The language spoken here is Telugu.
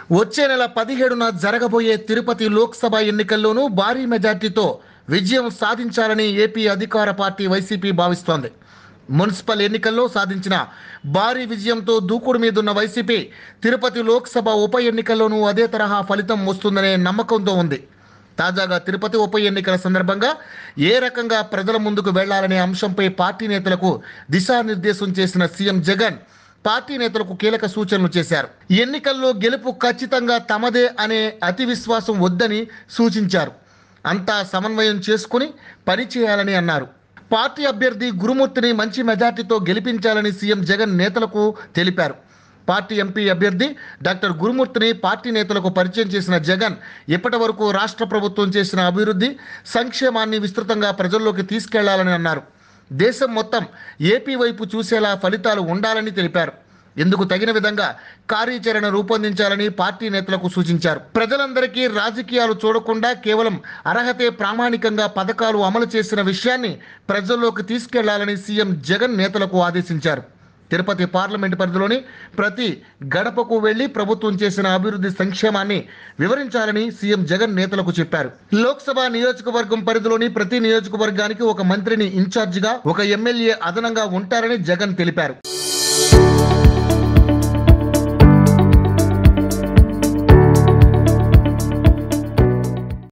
వచ్చే నెల పదిహేడున జరగబోయే తిరుపతి లోక్సభ ఎన్నికల్లోనూ భారీ మెజార్టీతో విజయం సాధించాలని ఏపీ అధికార పార్టీ వైసీపీ భావిస్తోంది మున్సిపల్ ఎన్నికల్లో సాధించిన భారీ విజయంతో దూకుడు మీదున్న వైసీపీ తిరుపతి లోక్సభ ఉప ఎన్నికల్లోనూ అదే తరహా ఫలితం వస్తుందనే నమ్మకంతో ఉంది తాజాగా తిరుపతి ఉప ఎన్నికల సందర్భంగా ఏ రకంగా ప్రజల ముందుకు వెళ్లాలనే అంశంపై పార్టీ నేతలకు దిశానిర్దేశం చేసిన సీఎం జగన్ పార్టీ నేతలకు కీలక సూచనలు చేశారు ఎన్నికల్లో గెలుపు ఖచ్చితంగా తమదే అనే అతి విశ్వాసం వద్దని సూచించారు అంతా సమన్వయం చేసుకుని పనిచేయాలని అన్నారు పార్టీ అభ్యర్థి గురుమూర్తిని మంచి మెజార్టీతో గెలిపించాలని సీఎం జగన్ నేతలకు తెలిపారు పార్టీ ఎంపీ అభ్యర్థి డాక్టర్ గురుమూర్తిని పార్టీ నేతలకు పరిచయం చేసిన జగన్ ఇప్పటి వరకు రాష్ట్ర ప్రభుత్వం చేసిన అభివృద్ధి సంక్షేమాన్ని విస్తృతంగా ప్రజల్లోకి తీసుకెళ్లాలని అన్నారు దేశం మొత్తం ఏపీ వైపు చూసేలా ఫలితాలు ఉండాలని తెలిపారు ఇందుకు తగిన విధంగా కార్యాచరణ రూపొందించాలని పార్టీ నేతలకు సూచించారు ప్రజలందరికీ రాజకీయాలు చూడకుండా కేవలం అర్హతే ప్రామాణికంగా పథకాలు అమలు చేసిన విషయాన్ని ప్రజల్లోకి తీసుకెళ్లాలని సీఎం జగన్ నేతలకు ఆదేశించారు తిరుపతి పార్లమెంటు పరిధిలోని ప్రతి గడపకు వెళ్లి ప్రభుత్వం చేసిన అభివృద్ధి సంక్షేమాన్ని వివరించాలని సీఎం జగన్ నేతలకు చెప్పారు లోక్సభ నియోజకవర్గం పరిధిలోని ప్రతి నియోజకవర్గానికి ఒక మంత్రిని ఇన్ఛార్జిగా ఒక ఎమ్మెల్యే అదనంగా ఉంటారని జగన్ తెలిపారు